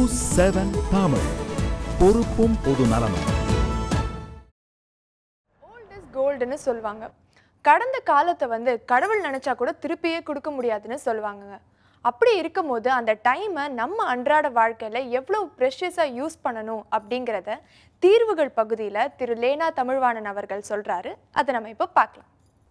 news seven Tamil பொறுப்பும் பொது நலமும் ஓல்ட் இஸ் கோல்டுன்னு சொல்லுவாங்க கடந்த காலத்தை வந்து கடவுள் நினைச்சா கூட திருப்பியே கொடுக்க முடியாதுன்னு சொல்லுவாங்கங்க அப்படி இருக்கும்போது அந்த டைமை நம்ம அன்றாட வாழ்க்கையில் எவ்வளோ ப்ரெஷியஸாக யூஸ் பண்ணணும் அப்படிங்கிறத தீர்வுகள் பகுதியில் திரு லேனா தமிழ்வாணன் அவர்கள் சொல்கிறாரு அதை நம்ம இப்போ பார்க்கலாம்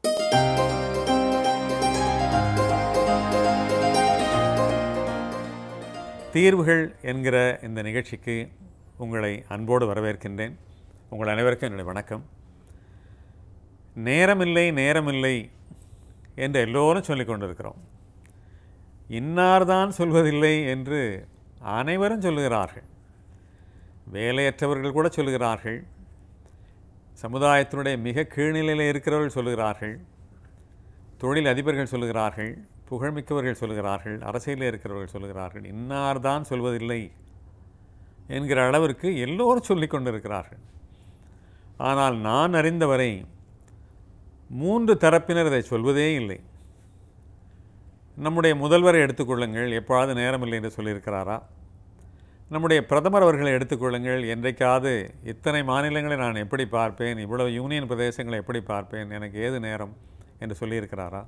தீர்வுகள் என்கிற இந்த நிகழ்ச்சிக்கு உங்களை அன்போடு வரவேற்கின்றேன் உங்கள் அனைவருக்கும் என்னுடைய வணக்கம் நேரமில்லை நேரமில்லை என்று எல்லோரும் சொல்லிக் கொண்டிருக்கிறோம் இன்னார்தான் சொல்வதில்லை என்று அனைவரும் சொல்லுகிறார்கள் வேலையற்றவர்கள் கூட சொல்லுகிறார்கள் சமுதாயத்தினுடைய மிக கீழ்நிலையில் இருக்கிறவர்கள் சொல்லுகிறார்கள் தொழில் அதிபர்கள் சொல்லுகிறார்கள் புகழ்மிக்கவர்கள் சொல்லுகிறார்கள் அரசியலில் இருக்கிறவர்கள் சொல்லுகிறார்கள் இன்னார்தான் சொல்வதில்லை என்கிற அளவிற்கு எல்லோரும் சொல்லிக் கொண்டிருக்கிறார்கள் ஆனால் நான் அறிந்தவரை மூன்று தரப்பினர் இதை சொல்வதே இல்லை நம்முடைய முதல்வரை எடுத்துக்கொள்ளுங்கள் எப்பொழுது நேரமில்லை என்று சொல்லியிருக்கிறாரா நம்முடைய பிரதமர் அவர்களை எடுத்துக்கொள்ளுங்கள் என்றைக்காவது இத்தனை மாநிலங்களை நான் எப்படி பார்ப்பேன் இவ்வளவு யூனியன் பிரதேசங்களை எப்படி பார்ப்பேன் எனக்கு ஏது நேரம் என்று சொல்லியிருக்கிறாரா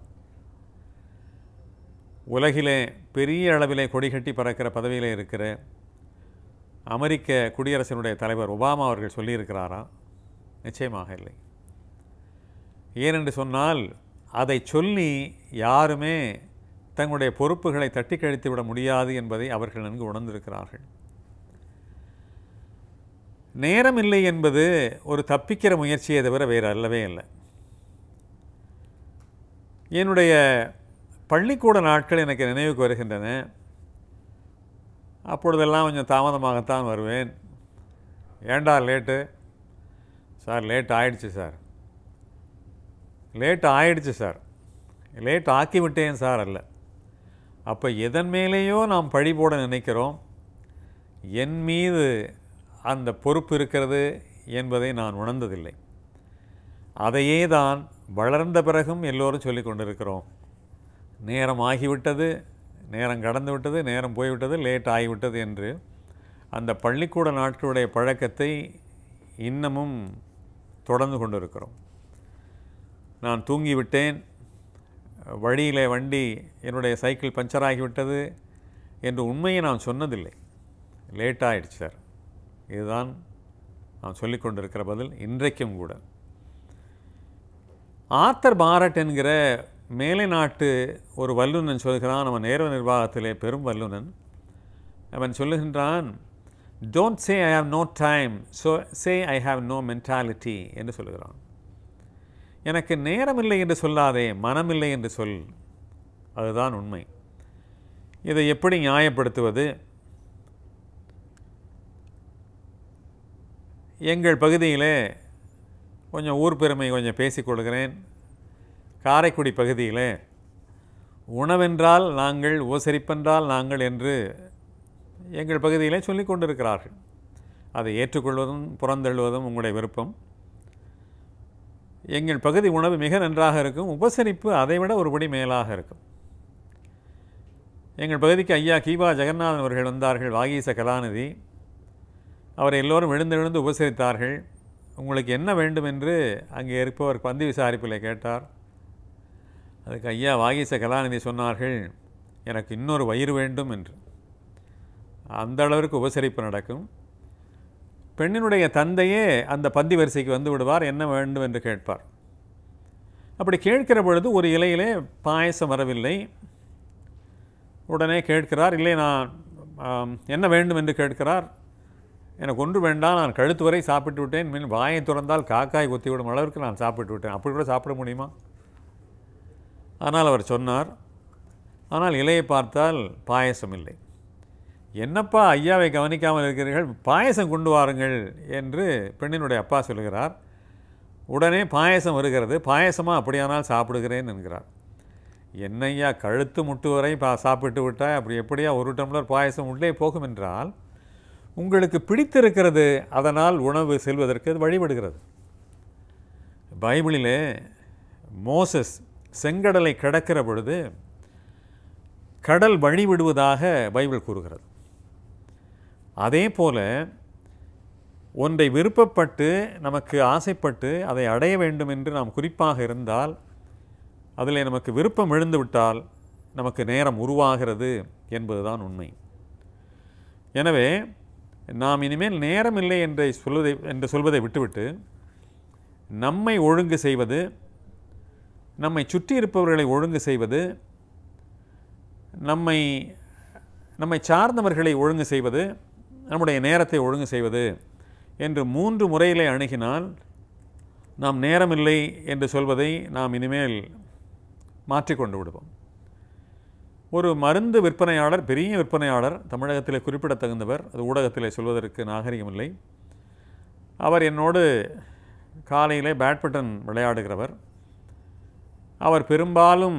உலகிலே பெரிய அளவிலே கொடிகட்டி பறக்கிற பதவியிலே இருக்கிற அமெரிக்க குடியரசினுடைய தலைவர் ஒபாமா அவர்கள் சொல்லியிருக்கிறாரா நிச்சயமாக இல்லை ஏனென்று சொன்னால் அதை சொல்லி யாருமே தங்களுடைய பொறுப்புகளை தட்டி கழித்து விட முடியாது என்பதை அவர்கள் நன்கு உணர்ந்திருக்கிறார்கள் நேரம் இல்லை என்பது ஒரு தப்பிக்கிற முயற்சியை தவிர வேறு அல்லவே இல்லை என்னுடைய பள்ளிக்கூட நாட்கள் எனக்கு நினைவுக்கு வருகின்றன அப்பொழுதெல்லாம் கொஞ்சம் தாமதமாகத்தான் வருவேன் ஏண்டா லேட்டு சார் லேட் ஆயிடுச்சு சார் லேட் ஆயிடுச்சு சார் லேட் ஆக்கி விட்டேன் சார் அல்ல அப்போ எதன் மேலேயோ நாம் பழி போட நினைக்கிறோம் என் மீது அந்த பொறுப்பு இருக்கிறது என்பதை நான் உணர்ந்ததில்லை அதையே தான் வளர்ந்த பிறகும் எல்லோரும் சொல்லிக் கொண்டிருக்கிறோம் நேரம் ஆகிவிட்டது நேரம் கடந்து விட்டது நேரம் போய்விட்டது லேட் ஆகிவிட்டது என்று அந்த பள்ளிக்கூட நாட்களுடைய பழக்கத்தை இன்னமும் தொடர்ந்து கொண்டிருக்கிறோம் நான் தூங்கிவிட்டேன் வழியிலே வண்டி என்னுடைய சைக்கிள் பஞ்சர் ஆகிவிட்டது என்று உண்மையை நான் சொன்னதில்லை லேட் ஆயிடுச்சு சார் இதுதான் நான் சொல்லிக் கொண்டிருக்கிற பதில் இன்றைக்கும் கூட ஆத்தர் பாரட் என்கிற மேலை நாட்டு ஒரு வல்லுநன் சொல்கிறான் அவன் நேர நிர்வாகத்திலே பெரும் வல்லுநன் அவன் சொல்லுகின்றான் don't say I have no time so say I have no mentality என்று சொல்லுகிறான் எனக்கு நேரமில்லை என்று சொல்லாதே மனமில்லை என்று சொல் அதுதான் உண்மை இதை எப்படி நியாயப்படுத்துவது எங்கள் பகுதியிலே கொஞ்சம் ஊர் பெருமை கொஞ்சம் பேசிக் கொள்கிறேன் காரைக்குடி பகுதியில் உணவென்றால் நாங்கள் உபசரிப்பென்றால் நாங்கள் என்று எங்கள் பகுதியிலே சொல்லிக் கொண்டிருக்கிறார்கள் அதை ஏற்றுக்கொள்வதும் புறந்தள்ளுவதும் உங்களுடைய விருப்பம் எங்கள் பகுதி உணவு மிக நன்றாக இருக்கும் உபசரிப்பு அதைவிட ஒருபடி மேலாக இருக்கும் எங்கள் பகுதிக்கு ஐயா கீபா ஜெகநாதன் அவர்கள் வந்தார்கள் வாகீச கலாநிதி அவரை எல்லோரும் விழுந்து விழுந்து உபசரித்தார்கள் உங்களுக்கு என்ன வேண்டும் என்று அங்கே இருப்பவர் பந்து விசாரிப்பில் கேட்டார் அதுக்கு ஐயா வாகீச கலாநிதி சொன்னார்கள் எனக்கு இன்னொரு வயிறு வேண்டும் என்று அந்த அளவிற்கு உபசரிப்பு நடக்கும் பெண்ணினுடைய தந்தையே அந்த பந்தி வரிசைக்கு வந்து விடுவார் என்ன வேண்டும் என்று கேட்பார் அப்படி கேட்கிற பொழுது ஒரு இலையிலே பாயசம் வரவில்லை உடனே கேட்கிறார் இல்லை நான் ஆம், என்ன வேண்டும் என்று கேட்கிறார் எனக்கு ஒன்று வேண்டாம் நான் கழுத்து வரை சாப்பிட்டு விட்டேன் மீன் வாயை திறந்தால் காக்காய் கொத்திவிடும் அளவிற்கு நான் சாப்பிட்டு விட்டேன் அப்படி கூட சாப்பிட முடியுமா ஆனால் அவர் சொன்னார் ஆனால் இலையை பார்த்தால் பாயசம் இல்லை என்னப்பா ஐயாவை கவனிக்காமல் இருக்கிறீர்கள் பாயசம் கொண்டு வாருங்கள் என்று பெண்ணினுடைய அப்பா சொல்கிறார் உடனே பாயசம் வருகிறது பாயசமாக அப்படியானால் சாப்பிடுகிறேன் என்கிறார் என்னையா கழுத்து முட்டு வரை பா சாப்பிட்டு விட்டால் அப்படி எப்படியா ஒரு டம்ளர் பாயசம் உள்ளே போகும் என்றால் உங்களுக்கு பிடித்திருக்கிறது அதனால் உணவு செல்வதற்கு அது வழிபடுகிறது பைபிளிலே மோசஸ் செங்கடலை கடக்கிற பொழுது கடல் வழிவிடுவதாக பைபிள் கூறுகிறது அதே போல ஒன்றை விருப்பப்பட்டு நமக்கு ஆசைப்பட்டு அதை அடைய வேண்டும் என்று நாம் குறிப்பாக இருந்தால் அதில் நமக்கு விருப்பம் எழுந்து விட்டால் நமக்கு நேரம் உருவாகிறது என்பதுதான் உண்மை எனவே நாம் இனிமேல் நேரம் இல்லை என்று சொல்வதை என்று சொல்வதை விட்டுவிட்டு நம்மை ஒழுங்கு செய்வது நம்மை சுற்றி இருப்பவர்களை ஒழுங்கு செய்வது நம்மை நம்மை சார்ந்தவர்களை ஒழுங்கு செய்வது நம்முடைய நேரத்தை ஒழுங்கு செய்வது என்று மூன்று முறையிலே அணுகினால் நாம் நேரமில்லை என்று சொல்வதை நாம் இனிமேல் மாற்றிக்கொண்டு விடுவோம் ஒரு மருந்து விற்பனையாளர் பெரிய விற்பனையாளர் தமிழகத்திலே குறிப்பிடத்தகுந்தவர் அது ஊடகத்திலே சொல்வதற்கு நாகரிகமில்லை அவர் என்னோடு காலையிலே பேட்மிண்டன் விளையாடுகிறவர் அவர் பெரும்பாலும்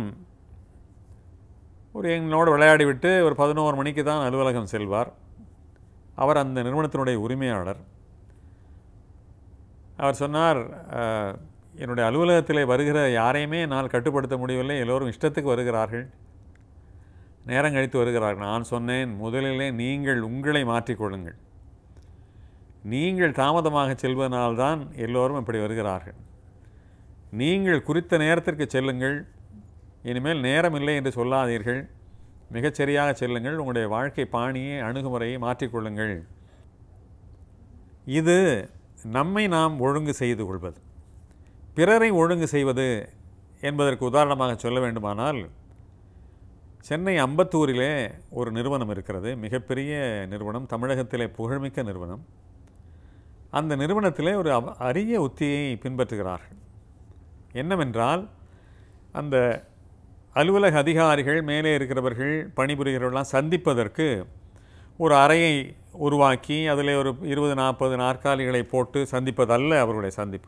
ஒரு எங்களோடு விளையாடிவிட்டு ஒரு பதினோரு மணிக்கு தான் அலுவலகம் செல்வார் அவர் அந்த நிறுவனத்தினுடைய உரிமையாளர் அவர் சொன்னார் "அஹ், என்னுடைய அலுவலகத்திலே வருகிற யாரையுமே என்னால் கட்டுப்படுத்த முடியவில்லை எல்லோரும் இஷ்டத்துக்கு வருகிறார்கள் நேரம் கழித்து வருகிறார்கள் நான் சொன்னேன் முதலிலே நீங்கள் உங்களை மாற்றிக்கொள்ளுங்கள் நீங்கள் தாமதமாக செல்வதனால்தான் எல்லோரும் இப்படி வருகிறார்கள் நீங்கள் குறித்த நேரத்திற்கு செல்லுங்கள் இனிமேல் நேரம் இல்லை என்று சொல்லாதீர்கள் மிகச்சரியாக செல்லுங்கள் உங்களுடைய வாழ்க்கை பாணியை அணுகுமுறையை மாற்றிக்கொள்ளுங்கள் இது நம்மை நாம் ஒழுங்கு செய்து கொள்வது பிறரை ஒழுங்கு செய்வது என்பதற்கு உதாரணமாக சொல்ல வேண்டுமானால் சென்னை அம்பத்தூரிலே ஒரு நிறுவனம் இருக்கிறது மிகப்பெரிய நிறுவனம் தமிழகத்திலே புகழ்மிக்க நிறுவனம் அந்த நிறுவனத்திலே ஒரு அவ- அரிய உத்தியை பின்பற்றுகிறார்கள் என்னவென்றால் அந்த அலுவலக அதிகாரிகள் மேலே இருக்கிறவர்கள் பணிபுரிகிறவர்கள்லாம் சந்திப்பதற்கு ஒரு அறையை உருவாக்கி அதில் ஒரு இருபது நாற்பது நாற்காலிகளை போட்டு சந்திப்பதல்ல அவர்களுடைய சந்திப்பு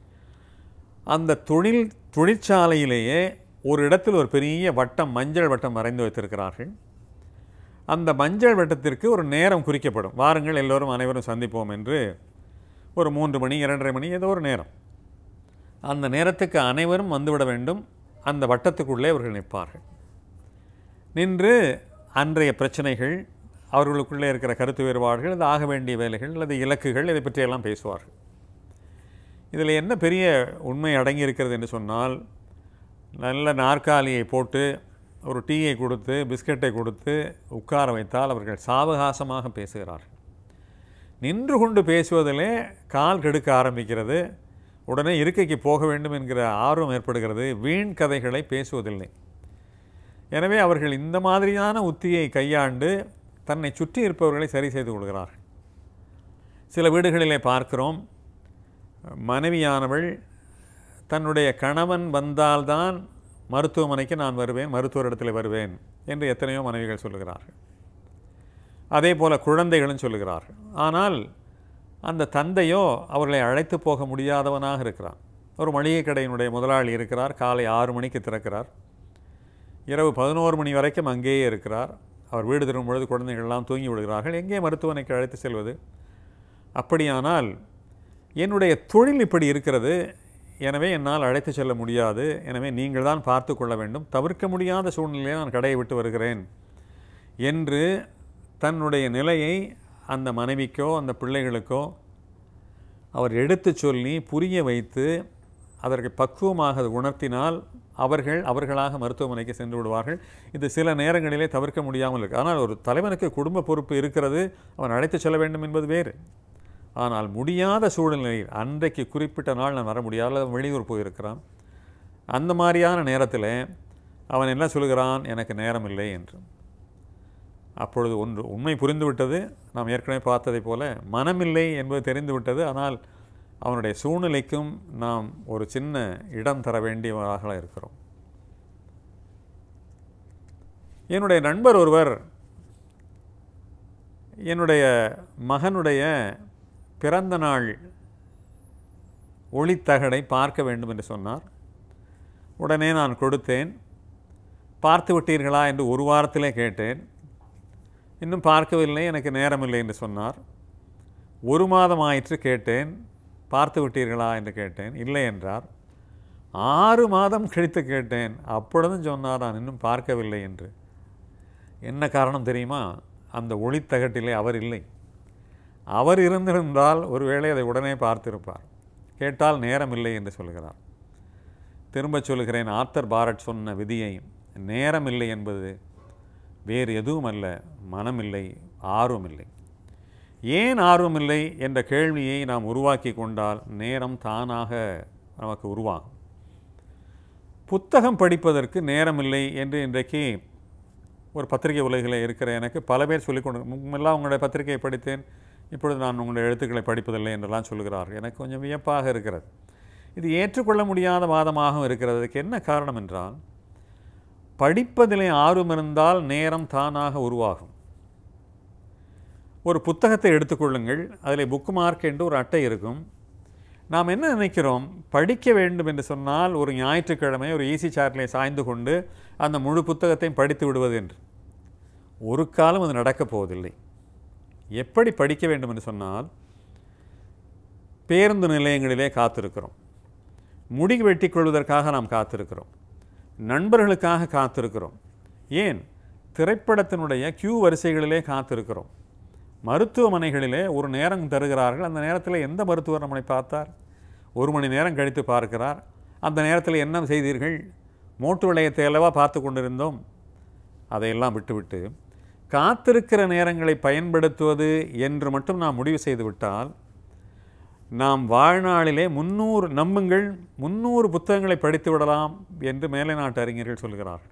அந்த தொழில் தொழிற்சாலையிலேயே ஒரு இடத்தில் ஒரு பெரிய வட்டம் மஞ்சள் வட்டம் வரைந்து வைத்திருக்கிறார்கள் அந்த மஞ்சள் வட்டத்திற்கு ஒரு நேரம் குறிக்கப்படும் வாருங்கள் எல்லோரும் அனைவரும் சந்திப்போம் என்று ஒரு மூன்று மணி இரண்டரை மணி ஏதோ ஒரு நேரம் அந்த நேரத்துக்கு அனைவரும் வந்துவிட வேண்டும் அந்த வட்டத்துக்குள்ளே அவர்கள் நிற்பார்கள் நின்று அன்றைய பிரச்சனைகள் அவர்களுக்குள்ளே இருக்கிற கருத்து வேறுபாடுகள் அது ஆக வேண்டிய வேலைகள் அல்லது இலக்குகள் இதை பற்றியெல்லாம் பேசுவார்கள் இதில் என்ன பெரிய உண்மை அடங்கி இருக்கிறது என்று சொன்னால் நல்ல நாற்காலியை போட்டு ஒரு டீயை கொடுத்து பிஸ்கட்டை கொடுத்து உட்கார வைத்தால் அவர்கள் சாவகாசமாக பேசுகிறார்கள் நின்று கொண்டு பேசுவதிலே கால் கெடுக்க ஆரம்பிக்கிறது உடனே இருக்கைக்கு போக வேண்டும் என்கிற ஆர்வம் ஏற்படுகிறது வீண் கதைகளை பேசுவதில்லை எனவே அவர்கள் இந்த மாதிரியான உத்தியை கையாண்டு தன்னை சுற்றி இருப்பவர்களை சரி செய்து கொள்கிறார்கள் சில வீடுகளிலே பார்க்கிறோம் மனைவியானவள் தன்னுடைய கணவன் வந்தால்தான் மருத்துவமனைக்கு நான் வருவேன் மருத்துவரிடத்தில் வருவேன் என்று எத்தனையோ மனைவிகள் சொல்லுகிறார்கள் அதே போல் குழந்தைகளும் சொல்லுகிறார்கள் ஆனால் அந்த தந்தையோ அவர்களை அழைத்து போக முடியாதவனாக இருக்கிறான் ஒரு மளிகை கடையினுடைய முதலாளி இருக்கிறார் காலை ஆறு மணிக்கு திறக்கிறார் இரவு பதினோரு மணி வரைக்கும் அங்கேயே இருக்கிறார் அவர் வீடு திரும்பும் பொழுது குழந்தைகள்லாம் தூங்கி விடுகிறார்கள் எங்கே மருத்துவமனைக்கு அழைத்து செல்வது அப்படியானால் என்னுடைய தொழில் இப்படி இருக்கிறது எனவே என்னால் அழைத்து செல்ல முடியாது எனவே நீங்கள் தான் பார்த்து கொள்ள வேண்டும் தவிர்க்க முடியாத சூழ்நிலையை நான் கடையை விட்டு வருகிறேன் என்று தன்னுடைய நிலையை அந்த மனைவிக்கோ அந்த பிள்ளைகளுக்கோ அவர் எடுத்துச் சொல்லி புரிய வைத்து அதற்கு பக்குவமாக அது உணர்த்தினால் அவர்கள் அவர்களாக மருத்துவமனைக்கு சென்று விடுவார்கள் இது சில நேரங்களிலே தவிர்க்க முடியாமல் இருக்கு ஆனால் ஒரு தலைவனுக்கு குடும்ப பொறுப்பு இருக்கிறது அவன் அழைத்து செல்ல வேண்டும் என்பது வேறு ஆனால் முடியாத சூழ்நிலையில் அன்றைக்கு குறிப்பிட்ட நாள் நான் வர முடியாது அல்லது வெளியூர் போயிருக்கிறான் அந்த மாதிரியான நேரத்தில் அவன் என்ன சொல்கிறான் எனக்கு நேரம் இல்லை என்று அப்பொழுது ஒன்று உண்மை புரிந்துவிட்டது நாம் ஏற்கனவே பார்த்ததைப் போல மனமில்லை என்பது தெரிந்துவிட்டது ஆனால் அவனுடைய சூழ்நிலைக்கும் நாம் ஒரு சின்ன இடம் தர வேண்டியவராக இருக்கிறோம் என்னுடைய நண்பர் ஒருவர் என்னுடைய மகனுடைய பிறந்த நாள் ஒளித்தகடை பார்க்க வேண்டும் என்று சொன்னார் உடனே நான் கொடுத்தேன் பார்த்து விட்டீர்களா என்று ஒரு வாரத்திலே கேட்டேன் இன்னும் பார்க்கவில்லை எனக்கு நேரமில்லை என்று சொன்னார் ஒரு மாதம் ஆயிற்று கேட்டேன் பார்த்து விட்டீர்களா என்று கேட்டேன் இல்லை என்றார் ஆறு மாதம் கழித்து கேட்டேன் அப்பொழுதும் சொன்னார் நான் இன்னும் பார்க்கவில்லை என்று என்ன காரணம் தெரியுமா அந்த ஒளித்தகட்டிலே அவர் இல்லை அவர் இருந்திருந்தால் ஒருவேளை அதை உடனே பார்த்திருப்பார் கேட்டால் நேரம் இல்லை என்று சொல்கிறார் திரும்பச் சொல்கிறேன் ஆர்த்தர் பாரட் சொன்ன விதியை நேரம் இல்லை என்பது வேறு எதுவும் அல்ல மனமில்லை ஆர்வமில்லை ஏன் ஆர்வமில்லை என்ற கேள்வியை நாம் உருவாக்கி கொண்டால் நேரம் தானாக நமக்கு உருவாகும் புத்தகம் படிப்பதற்கு நேரமில்லை என்று இன்றைக்கு ஒரு பத்திரிகை உலகில் இருக்கிற எனக்கு பல பேர் சொல்லிக் கொண்டு முன்னெல்லாம் உங்களுடைய பத்திரிகையை படித்தேன் இப்பொழுது நான் உங்களுடைய எழுத்துக்களை படிப்பதில்லை என்றெல்லாம் சொல்கிறார்கள் எனக்கு கொஞ்சம் வியப்பாக இருக்கிறது இது ஏற்றுக்கொள்ள முடியாத வாதமாகவும் இருக்கிறது அதுக்கு என்ன காரணம் என்றால் படிப்பதிலே ஆர்வம் இருந்தால் நேரம் தானாக உருவாகும் ஒரு புத்தகத்தை எடுத்துக்கொள்ளுங்கள் அதில் புக் மார்க் என்று ஒரு அட்டை இருக்கும் நாம் என்ன நினைக்கிறோம் படிக்க வேண்டும் என்று சொன்னால் ஒரு ஞாயிற்றுக்கிழமை ஒரு ஈசி சார்ட்டிலே சாய்ந்து கொண்டு அந்த முழு புத்தகத்தையும் படித்து விடுவது என்று ஒரு காலம் அது நடக்கப் போவதில்லை எப்படி படிக்க வேண்டும் என்று சொன்னால் பேருந்து நிலையங்களிலே காத்திருக்கிறோம் முடி வெட்டி கொள்வதற்காக நாம் காத்திருக்கிறோம் நண்பர்களுக்காக காத்திருக்கிறோம் ஏன் திரைப்படத்தினுடைய கியூ வரிசைகளிலே காத்திருக்கிறோம் மருத்துவமனைகளிலே ஒரு நேரம் தருகிறார்கள் அந்த நேரத்தில் எந்த மருத்துவர் நம்மளை பார்த்தார் ஒரு மணி நேரம் கழித்து பார்க்கிறார் அந்த நேரத்தில் என்ன செய்தீர்கள் மோட்டு விளையத்தை அல்லவா பார்த்து கொண்டிருந்தோம் அதையெல்லாம் விட்டுவிட்டு காத்திருக்கிற நேரங்களை பயன்படுத்துவது என்று மட்டும் நாம் முடிவு செய்து விட்டால் நாம் வாழ்நாளிலே முன்னூறு நம்புங்கள் முன்னூறு புத்தகங்களை படித்து விடலாம் என்று மேலை நாட்டு அறிஞர்கள் சொல்கிறார்கள்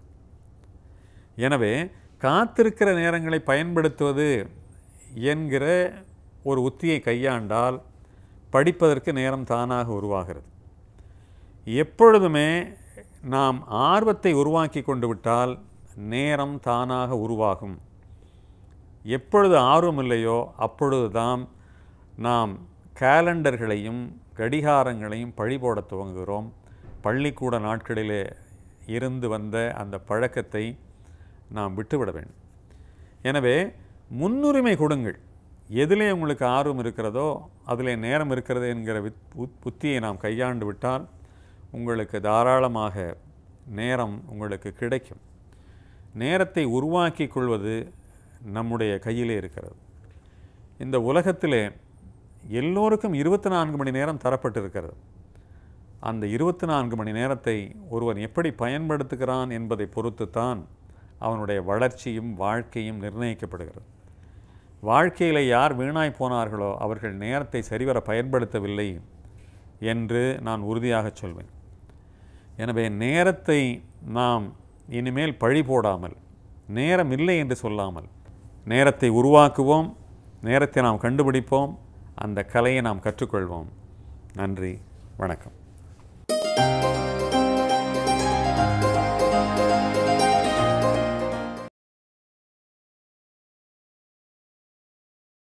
எனவே காத்திருக்கிற நேரங்களை பயன்படுத்துவது என்கிற ஒரு உத்தியை கையாண்டால் படிப்பதற்கு நேரம் தானாக உருவாகிறது எப்பொழுதுமே நாம் ஆர்வத்தை உருவாக்கி கொண்டு விட்டால் நேரம் தானாக உருவாகும் எப்பொழுது ஆர்வம் இல்லையோ அப்பொழுதுதான் நாம் கேலண்டர்களையும் கடிகாரங்களையும் பழி போட துவங்குகிறோம் பள்ளிக்கூட நாட்களிலே இருந்து வந்த அந்த பழக்கத்தை நாம் விட்டுவிட வேண்டும் எனவே முன்னுரிமை கொடுங்கள் எதிலே உங்களுக்கு ஆர்வம் இருக்கிறதோ அதிலே நேரம் இருக்கிறது என்கிற வித் உத்- புத்தியை நாம் கையாண்டு விட்டால் உங்களுக்கு தாராளமாக நேரம் உங்களுக்கு கிடைக்கும் நேரத்தை உருவாக்கிக் கொள்வது நம்முடைய கையிலே இருக்கிறது இந்த உலகத்திலே எல்லோருக்கும் இருபத்தி நான்கு மணி நேரம் தரப்பட்டிருக்கிறது அந்த இருபத்தி நான்கு மணி நேரத்தை ஒருவன் எப்படி பயன்படுத்துகிறான் என்பதை பொறுத்துத்தான் அவனுடைய வளர்ச்சியும் வாழ்க்கையும் நிர்ணயிக்கப்படுகிறது வாழ்க்கையில் யார் வீணாய் போனார்களோ அவர்கள் நேரத்தை சரிவர பயன்படுத்தவில்லை என்று நான் உறுதியாகச் சொல்வேன் எனவே நேரத்தை நாம் இனிமேல் பழி போடாமல் நேரம் இல்லை என்று சொல்லாமல் நேரத்தை உருவாக்குவோம் நேரத்தை நாம் கண்டுபிடிப்போம் அந்த கலையை நாம் கற்றுக்கொள்வோம் நன்றி வணக்கம்